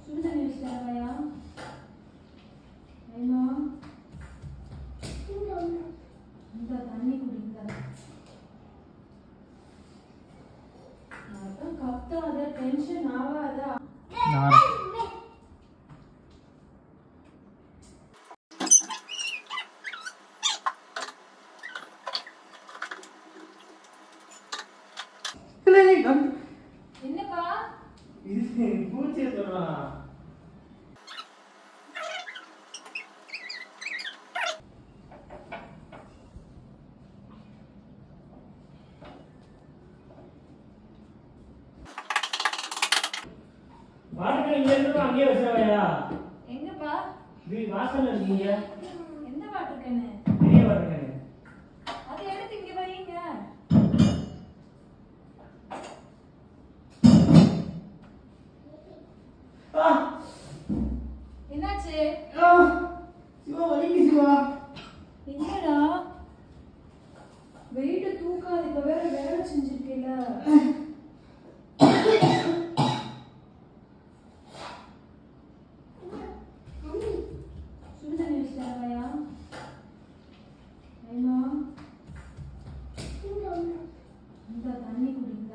சுடுதண்ணி வச்சு தரவாயா ஐமா இந்த தண்ணி குடிங்க அதான் கத்தாத டென்ஷன் ஆகாத என்னப்பா இது பூச்சியை சொல்லலாம் வாடகை இங்க இருந்து அங்கேயே வச்சாவையா எங்கப்பா இது வாசல்ல இருக்கீங்க எந்த வாட்டர் கேனு பெரிய வாடகை அதை எடுத்து இங்க வைங்க ஆ என்னாச்சு ஆ சிவா வலிக்கு சிவா என்னடா வெயிட்ட தூக்காது இப்ப வேற வேலை செஞ்சிருக்கேல சுடுதண்ணி வச்சு தரவாயா ஐமா இந்த தண்ணி குடிங்க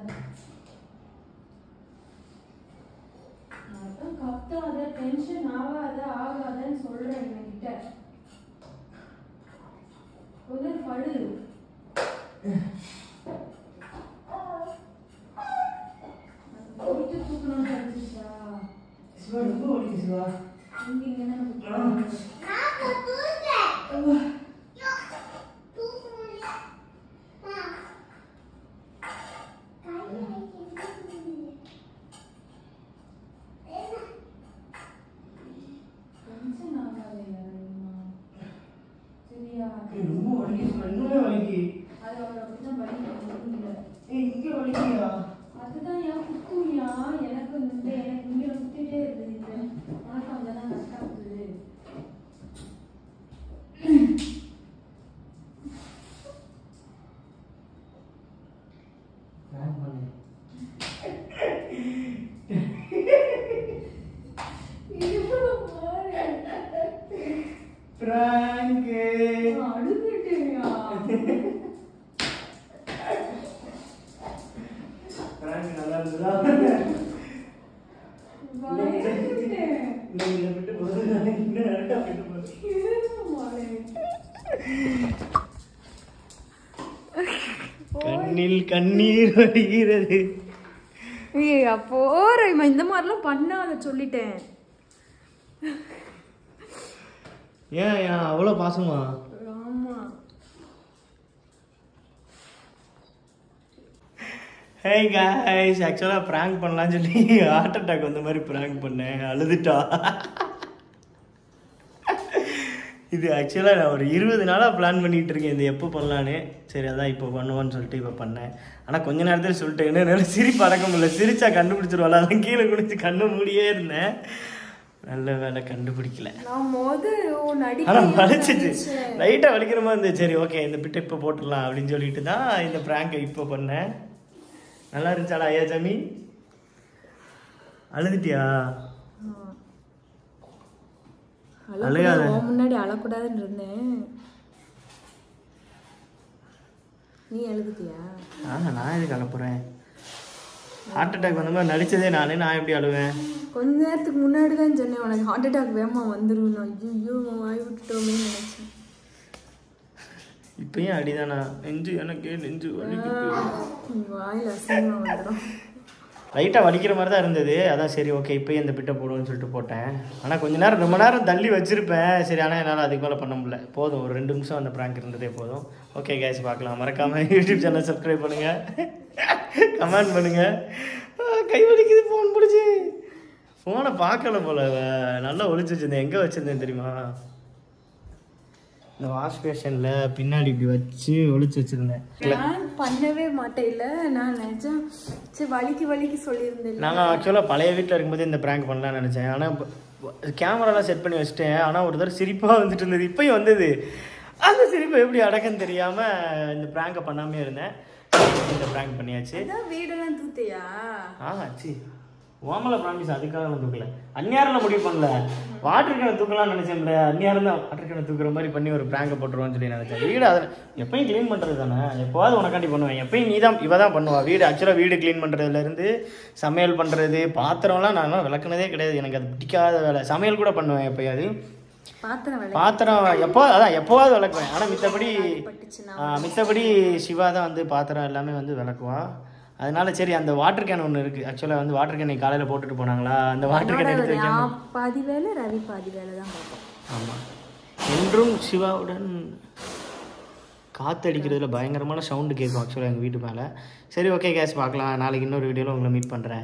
அதான் கத்தாத டென்ஷன் ஆகாத ஆகாதன்னு சொல்றேன் என்கிட்ட கொஞ்சம் பழு போயிட்டு தூக்கணும்னு இருந்துச்சா சிவா ரொம்ப வலிக்கு சிவா இங்க இங்க ஆ. நமக்கு டென்ஷன் ஆகாதயா ஐமா சரியா ஏய், ரொம்ப வலிக்கு சிவா இன்னுமே வலிக்கு அது அவரை அப்படிதான் வழி ஏய் இங்க வலிக்கியா அதுதான் ஏன் குத்துமியா எனக்கு இந்த எனக்கு இங்க குத்திட்டே இருந்தது இது உனக்கு அங்கதான் கஷ்டப்படுது பிளான் பண்ணு இவ்வளவு பாரு. பிராங்க் நான் அழுதுட்டேன்யா. பிராங்க் நல்லா இருந்ததா பயந்துட்டேன். இன்னைக்கு இதை விட்டு போகுது இன்னும் நிறையா விட்டு போகுது ஏறுமாளே. கண்ணில் கண்ணீர் வடிகிறது ஏய் போறேம்மா இந்த மாதிரிலாம் பண்ணாத சொல்லிட்டேன் ஏன் ஏன் அவ்வளோ பாசமா ஆமா ஹே காய்ஸ் ஆக்சுவலாக ப்ராங்க் பண்ணலாம்னு சொல்லி ஹார்ட் அட்டாக் வந்த மாதிரி ப்ராங்க் பண்ணேன் அழுதுட்டா இது ஆக்சுவலாக நான் ஒரு இருபது நாளாக பிளான் பண்ணிகிட்டு இருக்கேன் இது எப்போ பண்ணலான்னு சரி அதான் இப்போ பண்ணுவோன்னு சொல்லிட்டு இப்போ பண்ணேன் ஆனால் கொஞ்ச நேரத்தில் சொல்லிட்டேன் என்ன என்னால் சிரிப்பு அடக்க முடியல சிரிச்சா கண்டுபிடிச்சிருவாள் அதான் கீழே குடிச்சு கண்ணு மூடியே இருந்தேன் நல்ல வேலை கண்டுபிடிக்கல நான் மொத உன் ஆனால் நடிக்க வலிச்சிச்சு லைட்டாக வலிக்கிற மாதிரி இருந்துச்சு சரி ஓகே இந்த பிட்டை இப்போ போட்டுடலாம் அப்படின்னு சொல்லிட்டு தான் இந்த ப்ராங்கை இப்போ பண்ணேன் நல்லா இருந்துச்சாடா ஐயா ஜமி அழுதுட்டியா அழுகாத. உன் முன்னாடி அழக்கூடாதுன்னு இருந்தேன் நீ அழுதுட்டியா ஆ நான் எதுக்கு அழ போகிறேன் ஹார்ட் அட்டாக் வந்த மாதிரி நடிச்சதே நானே நான் எப்படி அழுவேன் கொஞ்ச நேரத்துக்கு முன்னாடி தான் சொன்னேன் உனக்கு ஹார்ட் அட்டாக் வேகமா வந்துரும் ஐயோ வாய் விட்டுட்டோமே நினைச்சேன் இப்பயும் அடிதானா நெஞ்சு எனக்கு நெஞ்சு வலிக்குது உம், வாயில அசிங்கமா வந்துடும் லைட்டாக வலிக்கிற மாதிரி தான் இருந்தது அதான் சரி ஓகே இப்போயும் இந்த பிட்டை போடுவோம்னு சொல்லிட்டு போட்டேன் ஆனால் கொஞ்ச நேரம் ரொம்ப நேரம் தள்ளி வச்சிருப்பேன் சரி ஆனால் என்னால் அதுக்கு மேலே பண்ண முடியல போதும் ஒரு ரெண்டு நிமிஷம் அந்த ப்ராங்க் இருந்ததே போதும் ஓகே கேஸ் பார்க்கலாம் மறக்காமல் யூடியூப் சேனல் சப்ஸ்கிரைப் பண்ணுங்கள் கமெண்ட் பண்ணுங்கள் கை வலிக்குது ஃபோன் பிடிச்சி ஃபோனை பார்க்கல போல அவ. நல்லா ஒளிச்சு வச்சிருந்தேன் எங்கே வச்சிருந்தேன் தெரியுமா இந்த வாஷ் பேஷனில் பின்னாடி இப்படி வச்சு ஒளிச்சு வச்சிருந்தேன் நான் பண்ணவே மாட்டேன் இல்ல நான் நிஜம் சரி வலிக்கு வலிக்கு சொல்லியிருந்தேன் நாங்கள் ஆக்சுவலாக பழைய வீட்டில் இருக்கும்போது இந்த ப்ராங்க் பண்ணலாம்னு நினச்சேன் ஆனால் கேமராலாம் செட் பண்ணி வச்சுட்டேன் ஆனால் ஒரு தடவை சிரிப்பாக வந்துட்டு இருந்தது இப்பயும் வந்தது அந்த சிரிப்பை எப்படி அடக்கன்னு தெரியாமல் இந்த ப்ராங்கை பண்ணாமே இருந்தேன் இந்த ப்ராங்க் பண்ணியாச்சு அதான் வீடெல்லாம் தூத்தையா ஆ சி ஓமல ப்ராமிஸ் அதுக்காக நான் தூக்கல அந்நியாரில் முடிவு பண்ணல வாட்டர் கேனை தூக்கலாம்னு நினைச்சேன்ல அந்நியாரம் தான் வாட்டர் கேனை தூக்குற மாதிரி பண்ணி ஒரு ப்ராங்கை போட்டுருவோம்னு சொல்லி நினைச்சேன் வீடு அதை எப்பயும் க்ளீன் பண்ணுறது தானே எப்போவாது உனக்காண்டி பண்ணுவேன் எப்பயும் நீ தான் இவ தான் பண்ணுவா வீடு ஆக்சுவலாக வீடு க்ளீன் பண்ணுறதுலேருந்து சமையல் பண்ணுறது பாத்திரம்லாம் நான் விளக்குனதே கிடையாது எனக்கு அது பிடிக்காத வேலை சமையல் கூட பண்ணுவேன் எப்போயாவது பாத்திரம் விளை பாத்திரம் எப்போ அதான் எப்போவாது விளக்குவேன் ஆனால் மித்தபடி பட்டுச்சுன்னா ஆ, மித்தபடி சிவா தான் வந்து பாத்திரம் எல்லாமே வந்து விளக்குவா அதனால சரி அந்த வாட்டர் கேன் ஒன்று இருக்குது ஆக்சுவலாக வந்து வாட்டர் கேனை காலையில் போட்டுட்டு போனாங்களா அந்த வாட்டர் கேன் எடுத்து வைக்காம நான் பாதி வேலை ரவி பாதி வேலை தான் பார்ப்போம் ஆமாம் என்றும் சிவாவுடன் காற்றடிக்கிறதுல பயங்கரமான சவுண்டு கேட்கும் ஆக்சுவலாக எங்கள் வீட்டு மேலே சரி ஓகே கேஸ் பார்க்கலாம் நாளைக்கு இன்னொரு வீடியோவில் உங்களை மீட் பண்ணுறேன்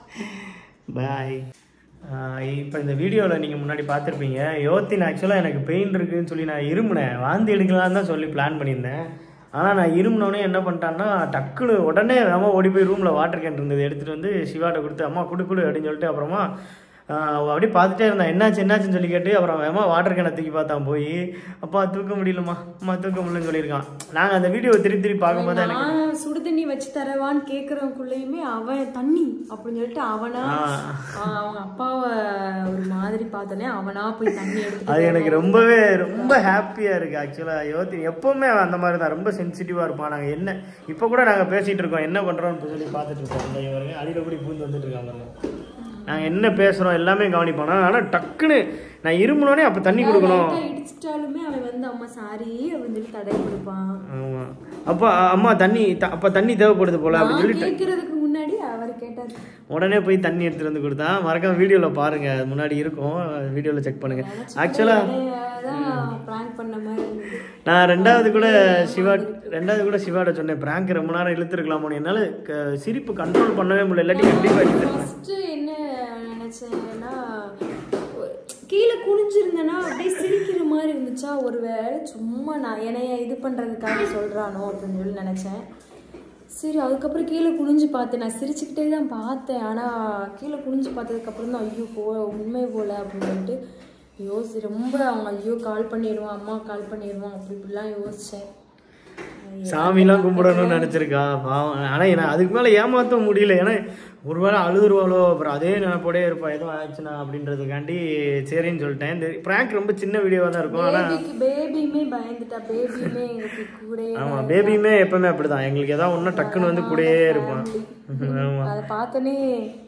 பாய் இப்போ இந்த வீடியோவில் நீங்கள் முன்னாடி பார்த்துருப்பீங்க யோத்தின் ஆக்சுவலாக எனக்கு பெயின் இருக்குன்னு சொல்லி நான் இருமுனேன் வாந்தி எடுக்கலான்னு தான் சொல்லி பிளான் பண்ணியிருந்தேன் ஆனால் நான் இருமுனோடனே என்ன பண்ணிட்டான்னா டக்குன்னு உடனே அம்மா ஓடி போய் ரூமில் வாட்டர் கேன் இருந்தது எடுத்துகிட்டு வந்து சிவாட்ட கொடுத்து அம்மா குடு குடு அப்படின்னு சொல்லிட்டு அப்புறமா ஆஹ் அவ அப்படியே பார்த்துட்டே இருந்தான் என்னாச்சு என்னாச்சுன்னு சொல்லி கேட்டு அப்புறம் வேமா வாட்டர் கேனை தூக்கி பார்த்தான் போய் அப்பா தூக்க முடியலம்மா அம்மா தூக்க முடியலன்னு சொல்லியிருக்கான் நாங்கள் அந்த வீடியோவை திருப்பி திருப்பி பார்க்கும்போது எனக்கு நான் சுடு தண்ணி வச்சு தரவான்னு கேட்கறவங்களுக்குள்ளயுமே அவன் தண்ணி அப்படின்னு சொல்லிட்டு அவனா ஆ, அவங்க அப்பாவை ஒரு மாதிரி பார்த்தோன்னே அவனா போய் தண்ணி எடுத்துட்டு அது எனக்கு ரொம்பவே ரொம்ப ஹாப்பியாக இருக்குது ஆக்சுவலாக யோத்தி எப்போவுமே அவன் அந்த மாதிரி தான் ரொம்ப சென்சிட்டிவாக இருப்பான் நாங்கள் என்ன இப்போ கூட நாங்கள் பேசிகிட்டு இருக்கோம் என்ன பண்ணுறோம்னு சொல்லி பார்த்துட்டு இருக்கோம் இந்த இவருங்க அடியில் கூடி பூந்து வந்துட்டு இருக்காங்க நாங்கள் என்ன பேசுகிறோம் எல்லாமே கவனிப்பானா ஆனால் டக்குன்னு நான் இருமுனோடனே அப்போ தண்ணி கொடுக்கணும் லைட்டா இடிச்சிட்டாலுமே அவன் வந்து அம்மா சாரி அப்படின்னு சொல்லி தடை கொடுப்பான் ஆமாம் அப்போ அம்மா தண்ணி த- அப்போ தண்ணி தேவைப்படுது போல அப்படின்னு சொல்லி நான் கேட்கறதுக்கு முன்னாடி அவர் கேட்டார் உடனே போய் தண்ணி எடுத்துட்டு வந்து கொடுத்தான் மறக்காம வீடியோவில் பாருங்க அது முன்னாடி இருக்கும் வீடியோவில் செக் பண்ணுங்க ஆக்சுவலாக தான் பிராங்க் பண்ண மாதிரி இருந்தது நான் ரெண்டாவது கூட சிவா ரெண்டாவது கூட சிவாட சொன்னேன் பிராங்க் ரொம்ப நேரம் இழுத்துருக்கலாமோ என்னால் க- சிரிப்பு கண்ட்ரோல் பண்ணவே முடியல இல்லாட்டி கண்டிப்பாக இழுத்துருப்பேன் ஃபர்ஸ்ட் என்ன நினைச்சேன்னா ஒரு- கீழே குனிஞ்சிருந்தேன்னா அப்படியே சிரிக்கிற மாதிரி இருந்துச்சா ஒருவேளை சும்மா நான் என்னைய இது பண்றதுக்காக சொல்றானோ அப்படின்னு சொல்லி நினைச்சேன் சரி அதுக்கப்புறம் கீழே குனிஞ்சு பார்த்தேன் நான் சிரிச்சுக்கிட்டே தான் பார்த்தேன் ஆனால் கீழே குனிஞ்சு பார்த்ததுக்கப்புறம் தான் ஐயோ போ உண்மை போல அப்படின்னு சொல்லிட்டு யோசி ரொம்ப அவங்க ஐயோ கால் பண்ணிடுவான் அம்மா கால் பண்ணிடுவான் அப்படி இப்படிலாம் யோசித்தேன் சாமிலாம் கும்பிடணும்னு நினச்சிருக்கா பாவம் ஆனால் என்ன அதுக்கு மேலே ஏமாற்ற முடியல ஏன்னா ஒருவேளை அழுதுருவாளோ அப்புறம் அதே நினைப்போடே இருப்பா எதுவும் ஆச்சுன்னா அப்படின்றதுக்காண்டி சரின்னு சொல்லிட்டேன் இந்த ப்ராங்க் ரொம்ப சின்ன வீடியோவாக தான் இருக்கும் ஆனால் பேபிக்கு பேபியுமே பயந்துட்டா பேபியுமே எங்களுக்கு கூட ஆமாம் பேபியுமே எப்பவுமே அப்படிதான் எங்களுக்கு ஏதாவது ஒன்றும் டக்குன்னு வந்து கூடயே இருப்பான் ஆமாம் அதை பார்த்தோன்னே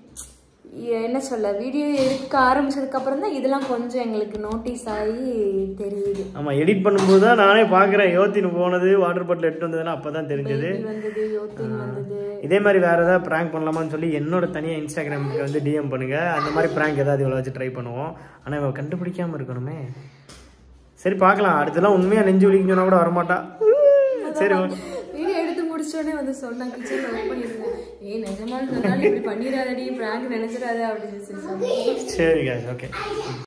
என்ன சொல்ல வீடியோ எடுக்க ஆரம்பிச்சதுக்கு அப்புறம் தான் இதெல்லாம் கொஞ்சம் எங்களுக்கு நோட்டீஸ் ஆகி தெரியுது ஆமாம் எடிட் பண்ணும்போது தான் நானே பார்க்குறேன் யோத்தின்னு போனது வாட்டர் பாட்டில் எடுத்து வந்ததுன்னா அப்போ தான் தெரிஞ்சது பேபி வந்தது யோத்தின் வந்தது இதே மாதிரி வேறு ஏதாவது ப்ராங்க் பண்ணலாமான்னு சொல்லி என்னோட தனியாக இன்ஸ்டாகிராமுக்கு வந்து டிஎம் பண்ணுங்கள் அந்த மாதிரி ப்ராங்க் ஏதாவது இவ்வளோ வச்சு ட்ரை பண்ணுவோம் ஆனால் இவன் கண்டுபிடிக்காமல் இருக்கணுமே சரி பார்க்கலாம் அடுத்தலாம் உண்மையாக நெஞ்சு வலிக்குன்னு சொன்னா கூட வரமாட்டா சரி ஓகே வீடியோ எடுத்து முடிச்சோடனே வந்து சொன்னான் கிச்சனில் ஒர்க் பண்ணியிருந்தேன் ஏய் நிஜமான சொன்னாலும் இப்படி பண்ணிடாதடி பிராங்க் நினைச்சிடாத அப்படின்னு சொல்லி சொன்னேன் சரி guys ஓகே